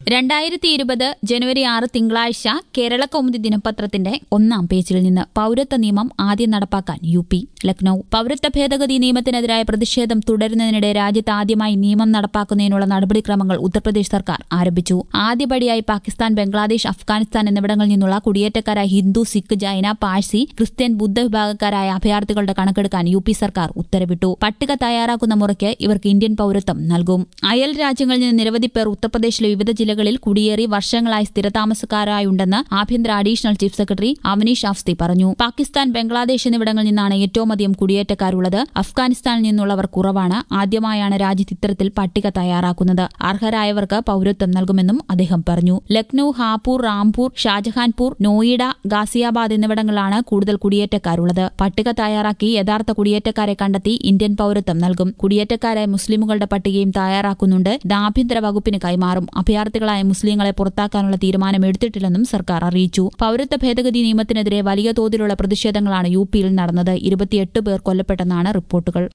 രണ്ടായിരത്തി ഇരുപത് ജനുവരി ആറ് തിങ്കളാഴ്ച കേരള കൗമുദി ദിനപത്രത്തിന്റെ ഒന്നാം പേജിൽ നിന്ന് പൌരത്വ നിയമം ആദ്യം നടപ്പാക്കാൻ യു പി ലക്നൌ പൌരത്വ ഭേദഗതി നിയമത്തിനെതിരായ പ്രതിഷേധം തുടരുന്നതിനിടെ രാജ്യത്ത് ആദ്യമായി നിയമം നടപ്പാക്കുന്നതിനുള്ള നടപടിക്രമങ്ങൾ ഉത്തർപ്രദേശ് സർക്കാർ ആരംഭിച്ചു ആദ്യപടിയായി പാകിസ്ഥാൻ ബംഗ്ലാദേശ് അഫ്ഗാനിസ്ഥാൻ എന്നിവിടങ്ങളിൽ നിന്നുള്ള കുടിയേറ്റക്കാരായ ഹിന്ദു സിഖ് ജൈന പാഴ്സി ക്രിസ്ത്യൻ ബുദ്ധ വിഭാഗക്കാരായ അഭയാർത്ഥികളുടെ കണക്കെടുക്കാൻ യു പി സർക്കാർ ഉത്തരവിട്ടു പട്ടിക തയ്യാറാക്കുന്ന മുറയ്ക്ക് ഇവർക്ക് ഇന്ത്യൻ പൌരത്വം നൽകും അയൽ രാജ്യങ്ങളിൽ നിന്ന് നിരവധി പേർ ഉത്തർപ്രദേശിലെ വിവിധ ജില്ലകളിൽ കുടിയേറി വർഷങ്ങളായി സ്ഥിരതാമസക്കാരായുണ്ടെന്ന് ആഭ്യന്തര additional chief secretary Avaneesh Awasthi പറഞ്ഞു പാകിസ്ഥാൻ ബംഗ്ലാദേശ് എന്നിവിടങ്ങളിൽ നിന്നാണ് ഏറ്റവും അധികം കുടിയേറ്റക്കാരുള്ളത് അഫ്ഗാനിസ്ഥാനിൽ നിന്നുള്ളവർ കുറവാണ് ആദ്യമായാണ് രാജ്യത്ത് ഇത്തരത്തിൽ പട്ടിക തയ്യാറാക്കുന്നത് അർഹരായവർക്ക് പൌരത്വം നൽകുമെന്നും അദ്ദേഹം പറഞ്ഞു ലക്നൌ ഹാപൂർ റാംപൂർ ഷാജഹാൻപൂർ നോയിഡ ഗാസിയാബാദ് എന്നിവിടങ്ങളിലാണ് കൂടുതൽ കുടിയേറ്റക്കാരുള്ളത് പട്ടിക തയ്യാറാക്കി യഥാർത്ഥ കുടിയേറ്റക്കാരെ കണ്ടെത്തി ഇന്ത്യൻ പൌരത്വം നൽകും കുടിയേറ്റക്കാരായ മുസ്ലിമുകളുടെ പട്ടികയും തയ്യാറാക്കുന്നുണ്ട് ഇത് ആഭ്യന്തര വകുപ്പിന് കൈമാറും അഭയാർത്ഥികളായ മുസ്ലിങ്ങളെ പുറത്താക്കാനുള്ള തീരുമാനം എടുത്തിട്ടില്ലെന്നും സർക്കാർ അറിയിച്ചു പൌരത്വ ഭേദഗതി നിയമത്തിനെതിരെ വലിയ തോതിലുള്ള പ്രതിഷേധങ്ങളാണ് യു പിയിൽ നടന്നത് ഇരുപത്തിയെട്ട് പേർ കൊല്ലപ്പെട്ടെന്നാണ് റിപ്പോർട്ടുകൾ